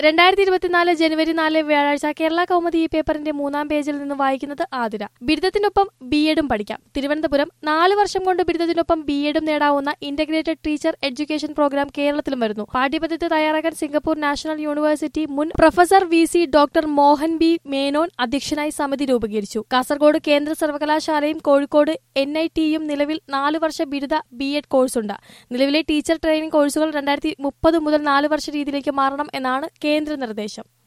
രണ്ടായിരത്തി ഇരുപത്തിനാല് ജനുവരി നാല് വ്യാഴാഴ്ച കേരള കൗമുദി ഈ പേപ്പറിന്റെ മൂന്നാം പേജിൽ നിന്ന് വായിക്കുന്നത് ആതിര ബിരുദത്തിനൊപ്പം ബി എഡും പഠിക്കാം തിരുവനന്തപുരം നാല് വർഷം കൊണ്ട് ബിരുദത്തിനൊപ്പം ബി എഡും നേടാവുന്ന ഇന്റഗ്രേറ്റഡ് ടീച്ചർ എഡ്യൂക്കേഷൻ പ്രോഗ്രാം കേരളത്തിലും വരുന്നു പാഠ്യപദ്ധതി തയ്യാറാക്കാൻ സിംഗപ്പൂർ നാഷണൽ യൂണിവേഴ്സിറ്റി മുൻ professor V C doctor Mohan B Menon അധ്യക്ഷനായി സമിതി രൂപീകരിച്ചു കാസർഗോഡ് കേന്ദ്ര സർവകലാശാലയും കോഴിക്കോട് എൻ ഐ ടിയും നിലവിൽ നാല് വർഷ ബിരുദ ബി എഡ് കോഴ്സുണ്ട് നിലവിലെ ടീച്ചർ ട്രെയിനിംഗ് കോഴ്സുകൾ രണ്ടായിരത്തി മുപ്പത് മുതൽ നാല് വർഷ രീതിയിലേക്ക് മാറണം എന്നാണ് കേന്ദ്ര നിർദ്ദേശം